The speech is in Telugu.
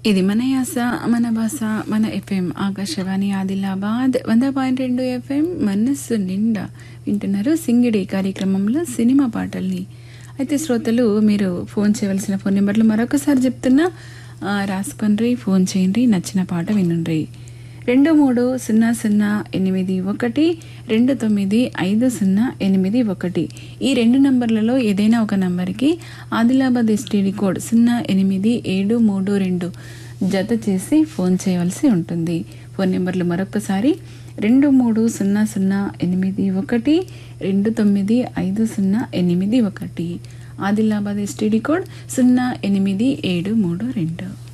ఇది మన యాస మన భాష మన ఎఫ్ఎం ఆకాశవాణి ఆదిలాబాద్ వంద పాయింట్ రెండు ఎఫ్ఎం మనస్సు నిండా వింటున్నారు సింగిడి కార్యక్రమంలో సినిమా పాటల్ని అయితే శ్రోతలు మీరు ఫోన్ చేయవలసిన ఫోన్ నెంబర్లు మరొకసారి చెప్తున్నా ఆ, రాసుకొనిరి ఫోన్ చేయండి నచ్చిన పాట వినుండ్రి రెండు మూడు సున్నా సున్నా ఎనిమిది ఒకటి రెండు తొమ్మిది ఐదు సున్నా ఎనిమిది ఒకటి ఈ రెండు నంబర్లలో ఏదైనా ఒక నంబర్కి ఆదిలాబాద్ ఎస్టీడీ కోడ్ సున్నా ఎనిమిది ఏడు మూడు రెండు జత చేసి ఫోన్ చేయవలసి ఉంటుంది ఫోన్ నెంబర్లు మరొకసారి రెండు మూడు సున్నా సున్నా ఎనిమిది ఒకటి రెండు తొమ్మిది ఐదు సున్నా ఎనిమిది ఒకటి ఆదిలాబాద్ ఎస్టీడీ కోడ్ సున్నా ఎనిమిది ఏడు మూడు రెండు